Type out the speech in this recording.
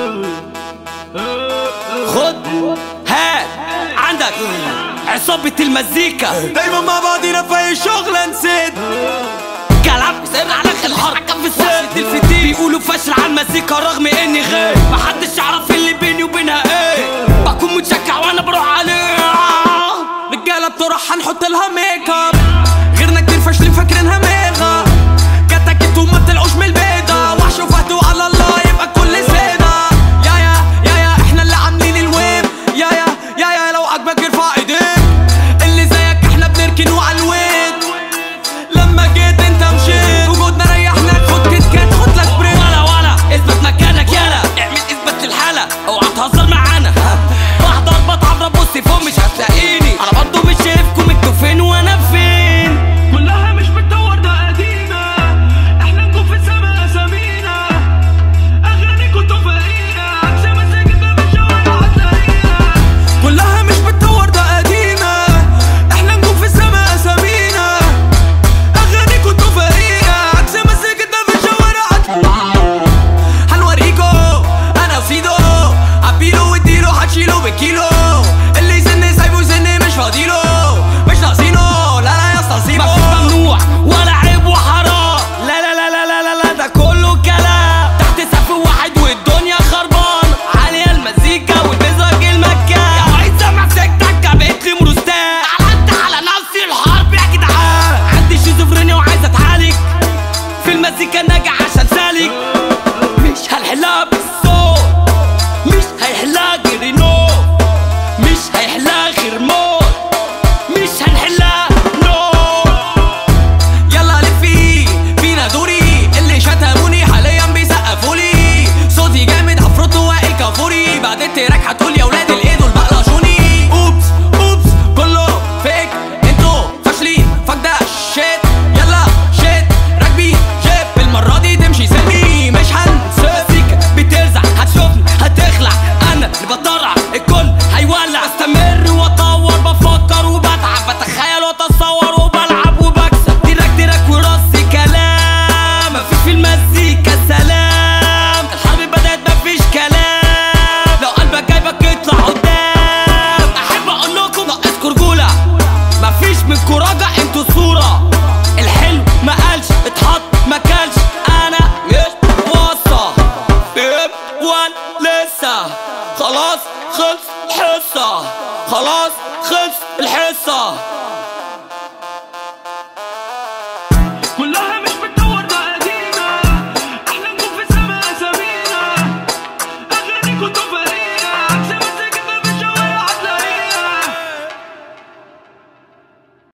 خد هات عندك عصابة المزيكا دايما مع بعضينا في اي شغلة نسيت كلام سر على خل حركة في السيد الفتيل بيقولوا فشل على المزيكا رغم اني غير محدش يعرف اللي بيني وبينها ايه بكون متشجع وانا بروح عليها رجالة بتروح هنحط لها ميك اب غيرنا كتير فاشلين فاكرينها ميغا كتكت وما طلعوش من البيضة وحش وفهدوا على الله يبقى كل سيدة يا يا يا يا احنا اللي عاملين الويب يا يا يا يا لو عجبك ارفع ايديك اللي زيك احنا بنركنه على الويد لما جيت انت مشيت وجودنا ريحناك خد كيت كات خد لك بريك ولا ولا اثبت مكانك يالا اعمل اثبت للحالة اوعى تهزر معانا بحضر بتعب بص فوق مش هتلاقيني انا برضو مش شايفكم انتوا فين وانا فين كلها مش بتدور ده قديمة احنا نكون في السما اسامينا اغانيكم تفاهينا عكس مساجدنا في الشوارع هتلاقينا كلها مش بتطور ده قديمة احنا نكون في السما اسامينا اغانيكم تفاهية عكس مساجدنا في الشوارع هنوريكو انا وسيدو عبيله واديله هتشيله بالكيلو اللي يسن سايبه يسن مش فاضيله مش ناقصينه لا لا يا اسطى سيبه مفيش ممنوع ولا عيب وحرام لا لا لا لا لا لا, لا ده كله كلام تحت سقف واحد والدنيا خربان عالية المزيكا والمزاج المكان يا وعيد سامع سكتك جابت لي مروستان علقت على نفسي الحرب يا جدعان عندي شيزوفرينيا وعايز اتعالج في المزيكا ناجح عشان سالك مش هنحلها بالصوت مش هيحلها غير نور مش هيحلها غير موت مش هنحلها نور يلا لفي فينا دوري اللي شتموني حاليا بيسقفولي صوتي جامد عفروتو وائل كافوري بعد التراك هتقول يا ولاد الايه دول بقلشوني اوبس اوبس كله فيك انتوا فاشلين فك ده شيت يلا شيت راكبين جيب المرة دي تمشي سلمي مش هنسيك بترزع هتشوفني هتخلع انا اللي بطرع الكل هيولع استمر واطور بفكر وبتعب بتخيل واتصور وبلعب وبكسب تراك تراك ورص كلام مفيش في المزيكا سلام الحرب بدأت مفيش كلام لو قلبك جايبك اطلع قدام احب اقول لكم ناقصكوا رجوله مفيش منكوا راجع انتوا صوره الحلو ما قالش اتحط ما كانش انا مش وصى فهم وان لسه خلاص خلص الحصة خلاص